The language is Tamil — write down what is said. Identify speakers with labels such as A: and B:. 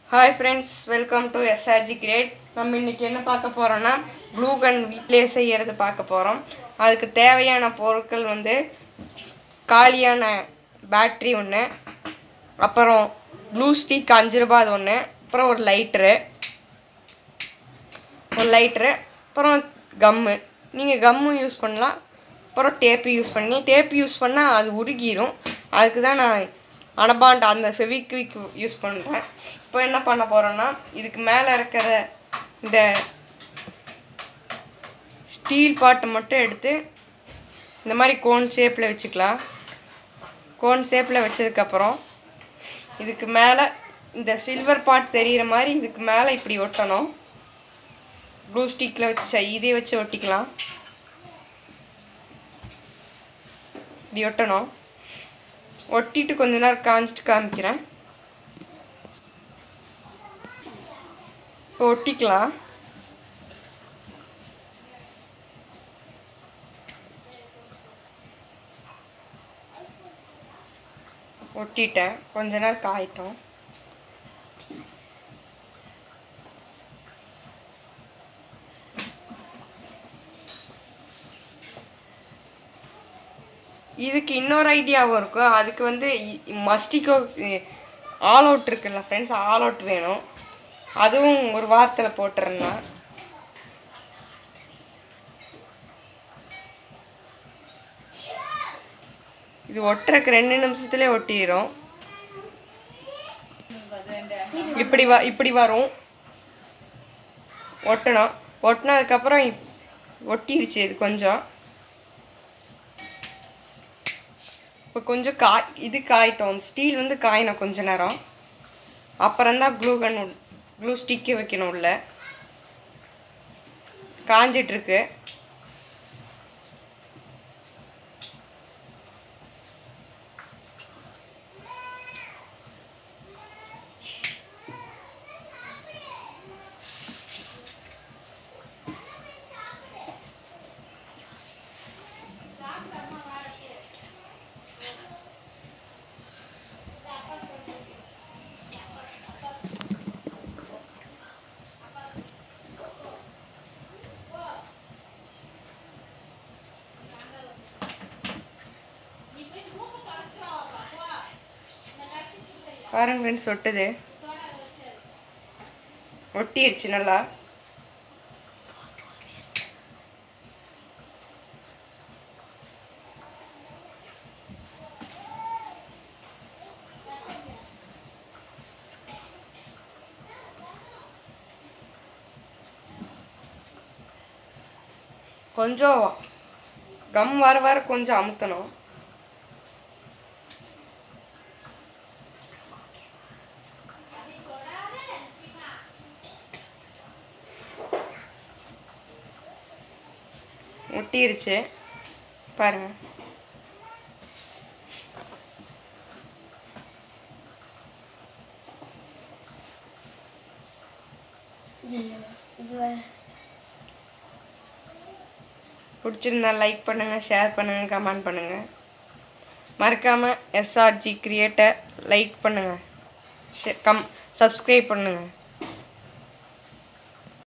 A: hi friends welcome to SRG great நம்ம இன்னைக்கு என்ன பார்க்க போகிறோம்னா ப்ளூ கன் வீட்டிலே செய்யறது பார்க்க போகிறோம் அதுக்கு தேவையான பொருட்கள் வந்து காலியான பேட்ரி ஒன்று அப்புறம் ப்ளூ ஸ்டிக் அஞ்சு ரூபா அது ஒன்று அப்புறம் ஒரு லைட்ரு ஒரு லைட்ரு அப்புறம் கம்மு நீங்கள் கம்மு யூஸ் பண்ணலாம் அப்புறம் டேப்பு யூஸ் பண்ணி டேப் யூஸ் பண்ணால் அது உருகிரும் அதுக்கு தான் நான் அனபாண்ட் அந்த ஃபெவிக்விக் யூஸ் பண்ணுறேன் இப்போ என்ன பண்ண போகிறோன்னா இதுக்கு மேலே இருக்கிற இந்த ஸ்டீல் பாட்டை மட்டும் எடுத்து இந்த மாதிரி கோன் ஷேப்பில் வச்சுக்கலாம் கோன் ஷேப்பில் வச்சதுக்கப்புறம் இதுக்கு மேலே இந்த சில்வர் பாட் தெரிகிற மாதிரி இதுக்கு மேலே இப்படி ஒட்டணும் ப்ளூ ஸ்டிக்கில் வச்சு ச- இதே வச்சு ஒட்டிக்கலாம் இப்படி ஒட்டணும் ஒட்டிட்டு கொஞ்ச நேரம் காமிச்சிட்டு காமிக்கிறேன் இப்போ ஒட்டிக்கலாம் ஒட்டிட்டேன் கொஞ்ச நேரம் காயிட்டோம் இதுக்கு இன்னொரு ஐடியாவும் இருக்கும் அதுக்கு வந்து மஸ்டிகோ ஆல் அவுட் இருக்குல்ல ஃப்ரெண்ட்ஸ் ஆல் அவுட் வேணும் அதுவும் ஒரு வாரத்தில் போட்டுறேன்னா இது ஒட்டுறக்கு ரெண்டு நிமிஷத்துலேயே ஒட்டிடும் இப்படி வ இப்படி வரும் ஒட்டணும் ஒட்டினதுக்கப்புறம் இப்- ஒட்டிருச்சு இது கொஞ்சம் இப்போ கொஞ்சம் காய் இது காயிட்டோம் ஸ்டீல் வந்து காயணும் கொஞ்ச நேரம் அப்புறம்தான் க்ளூ கன் க்ளூ ஸ்டிக்கை வைக்கணும் உள்ள காஞ்சிட்ருக்கு பாருங்க ஃப்ரெண்ட்ஸ் ஒட்டுது ஒட்டிருச்சு நல்லா கொஞ்சம் கம் வர வர கொஞ்சம் அமுத்தணும் ஒட்டிருச்சு பாருங்க பிடிச்சிருந்தா லைக் பண்ணுங்க ஷேர் பண்ணுங்க கமெண்ட் பண்ணுங்க மறக்காம எஸ்ஆர்ஜி கிரியேட்டர் லைக் பண்ணுங்க ஷே- கம் சப்ஸ்கிரைப் பண்ணுங்க